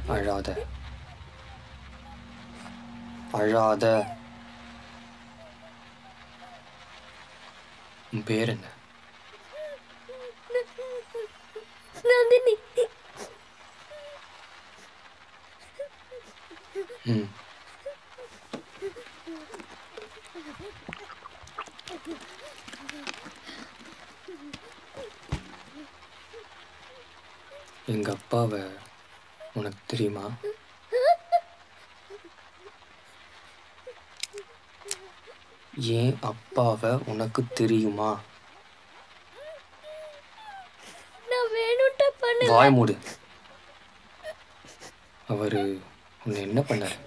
அழாத அழாத உன் பேர் என்ன நந்தினி ம் எங்க அப்பாவை உனக்கு தெரியுமா ஏன் அப்பாவை உனக்கு தெரியுமா நான் வேணும்ட்ட பண்ண வாய் மூடு அவரு உன்னை என்ன பண்ணாரு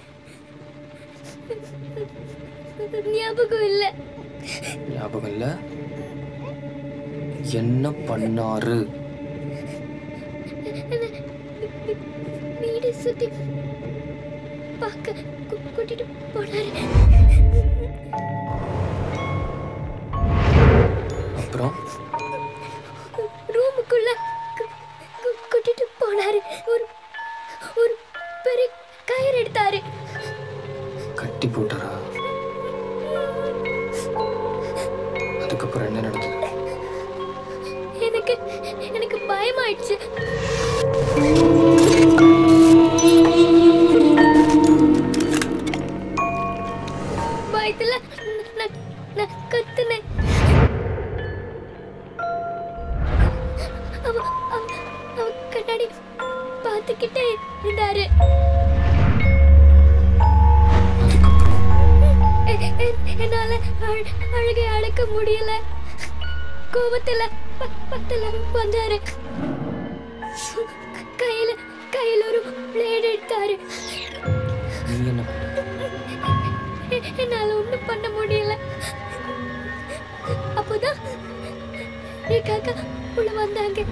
ஞாபகம் இல்ல ஞாபகம் இல்ல என்ன பண்ணாரு வீடு சுத்தி பார்க்க கூ- கூட்டிட்டு போனாரு அப்புறம் ரூமுக்குள்ள கூ- கூ- கூட்டிட்டு போனாரு ஒரு ஒரு பெரிய கயிறு எடுத்தாரு கட்டி போட்டாரா அதுக்கப்புறம் என்ன நடந்தது எனக்கு எனக்கு பயமாயிடுச்சு பயத்துல நான் நான் கத்துனேன் அவ அவ அவ கண்ணாடி பார்த்துக்கிட்டே இருந்தாரு எ- எ- என்னால அழ- அழுகை அடக்க முடியல கோபத்துல ப- பக்கத்துல வந்தாரு கையில கையில ஒரு பிளேட் எடுத்தாரு நீ என்ன பண்ண எ- என்னால ஒண்ணும் பண்ண முடியல அப்போதான் என் காக்கா உள்ள வந்தாங்க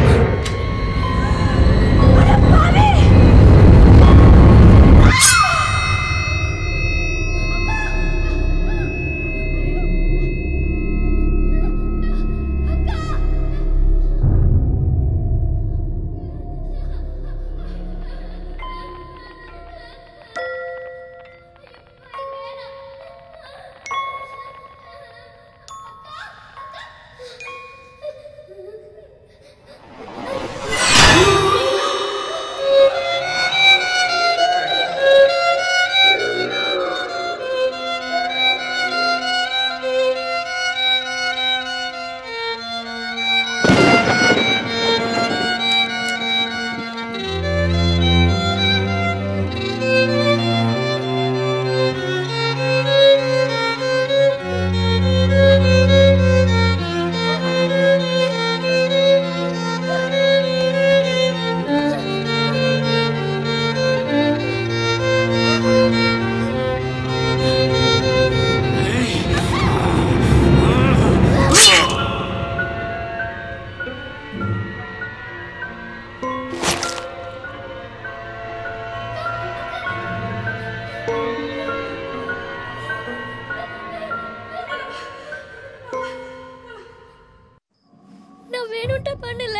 நான் வேணும்ட்ட பண்ணல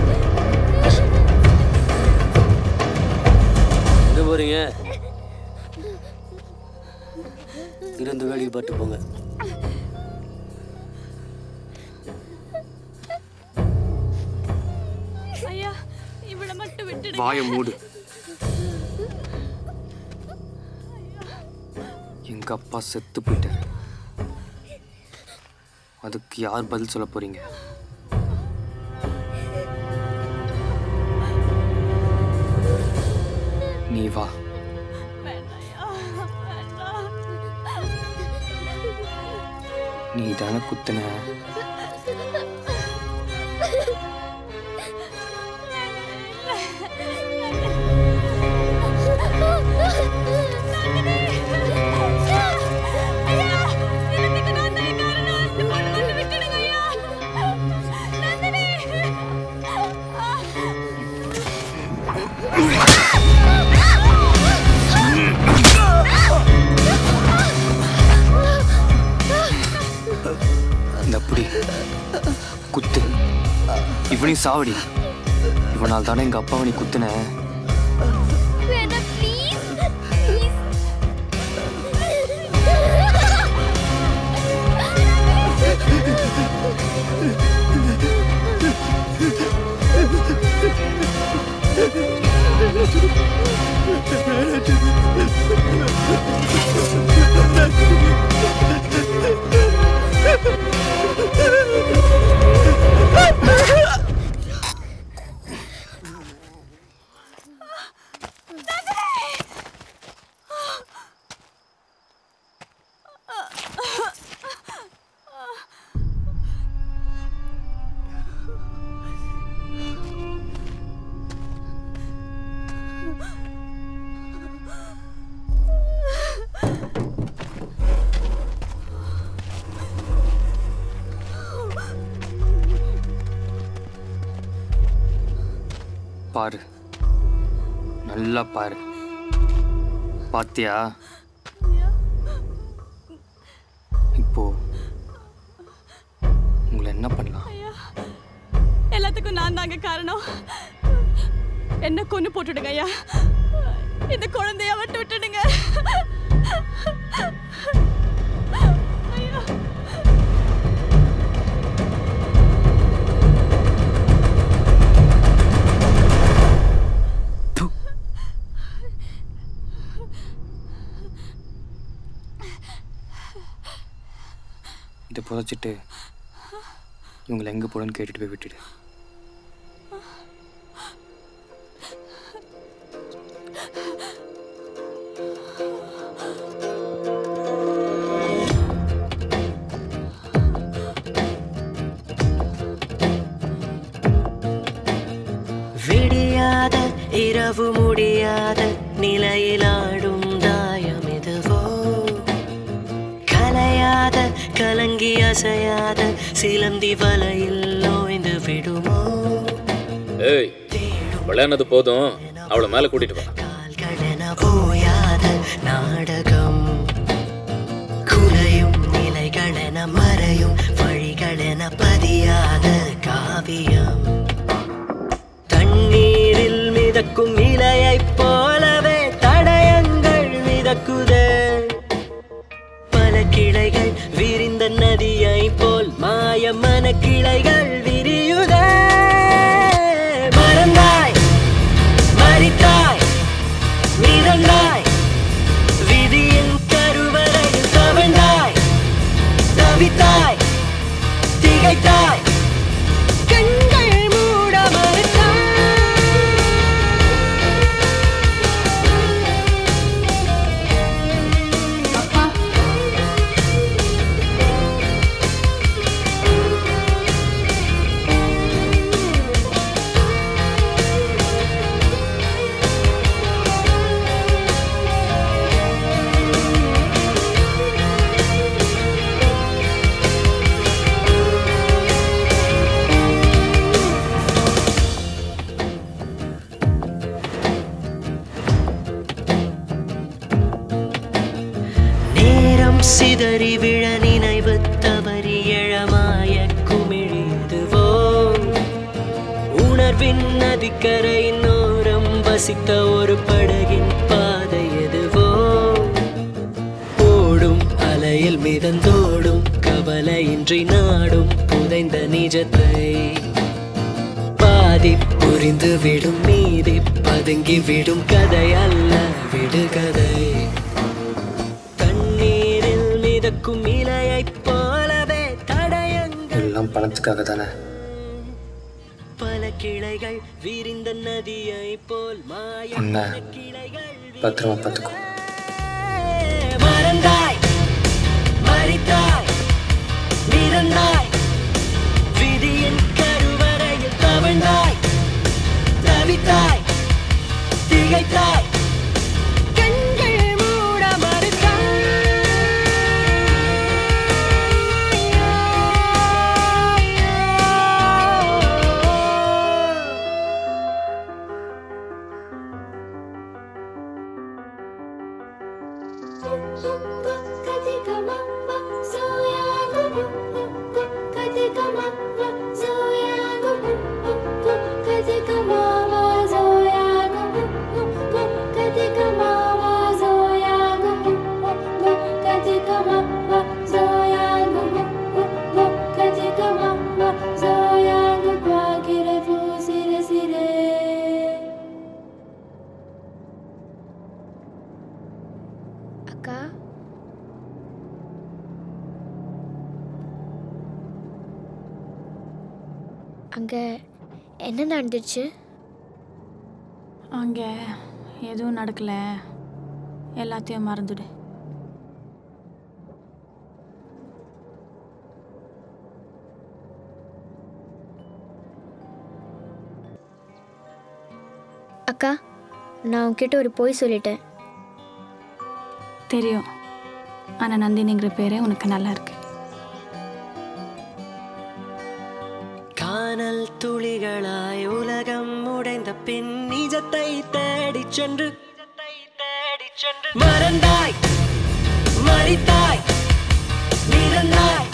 எங்க போறீங்க இருந்து வேடிக்கை பார்த்து போங்க ஐயா இவளை மட்டும் விட்டுடு வாயை மூடு எங்க அப்பா செத்து போயிட்டாரு அதுக்கு யார் பதில் சொல்ல போறீங்க நீ வா வேண்டாயா வேண்டாம் நீ தானே குத்துன ஐயா இதுக்கு நான் தான் காரணம் இந்த பொண்ணு மட்டும் விட்டுடுங்க ஐயா நந்தினி இந்த புடி குத்து இவனையும் சாவடி இவனால் தானே எங்க அப்பாவை நீ குத்துன வேணாம் ப்ளீஸ் ப்ளீஸ் பாரு நல்லா பாரு பாத்தியா இப்போ உங்களை என்ன பண்ணலாம் எல்லாத்துக்கும் நான் தாங்க காரணம் என்ன கொன்னு போட்டுடுங்க ஐயா இந்த குழந்தைய விட்டு விட்டுடுங்க ஐயா இதை புதைச்சிட்டு இவங்களை எங்கே போகணுன்னு கேட்டுட்டு போய் விட்டுடு விடியாத இரவு முடியாத நிலையிலாடும் தாயம் எதுவோ கலையாத கலங்கி அசையாத சிலந்தி வலையில் ஓய்ந்து விடுமோ ஏய் விளையாடுனது போதும் அவளை மேலே கூட்டிட்டு வா கால்களென போயாத நாடகம் குலையும் நிலைகளென மறையும் வழிகளென பதியாத காவியம் தண்ணீரில் மிதக்கும் இலையைப் போலவே தடயங்கள் மிதக்குதே பல கிளைகள் விரிந்த நதியை போல் மாயமான கிளைகள் விரியுதே மறந்தாய் மறித்தாய் மிதந்தாய் விதியின் கருவறையில் தவழ்ந்தாய் தவித்தாய் திகைத்தாய் கண்கள் மூட மறுத்தாய் நேரம் சிதறி விழ நினைவு தவறி எழமாய குமிழிதுவோ உணர்வின் நதிக்கரையின் ஓரம் வசித்த ஒரு படகின் பாதை எதுவோ ஓடும் மிதந்தோடும் கவலையின்றி நாடும் புதைந்த நிஜத்தை பாதி புரிந்து விடும் மீதி பதுங்கி விடும் கதை அல்ல விடுகதை தண்ணீரில் மிதக்கும் இலையைப் போலவே தடயங்கள் எல்லாம் பணத்துக்காக தானே பல கிளைகள் விரிந்த நதியை போல் மாய உன்னை கிளைகள் பத்திரமா பார்த்துக்கோ மறந்தாய் மறித்தாய் மிதந்தாய் விதியின் கருவறையில் தவழ்ந்தாய் தவித்தாய் திகைத்தாய் கண்கள் மூட மறுத்தாய் அக்கா அங்க என்ன நடந்துச்சு அங்கே எதுவும் நடக்கல எல்லாத்தையும் மறந்துடு அக்கா நான் உன்கிட்ட ஒரு பொய் சொல்லிட்டேன் தெரியும் ஆனால் நந்தினிங்கிற பேரே உனக்கு நல்லா இருக்கு காணல் துளிகளாய் உலகம் உடைந்த பின் நிஜத்தை தேடிச் சென்று மறந்தாய் மறித்தாய் மிதந்தாய்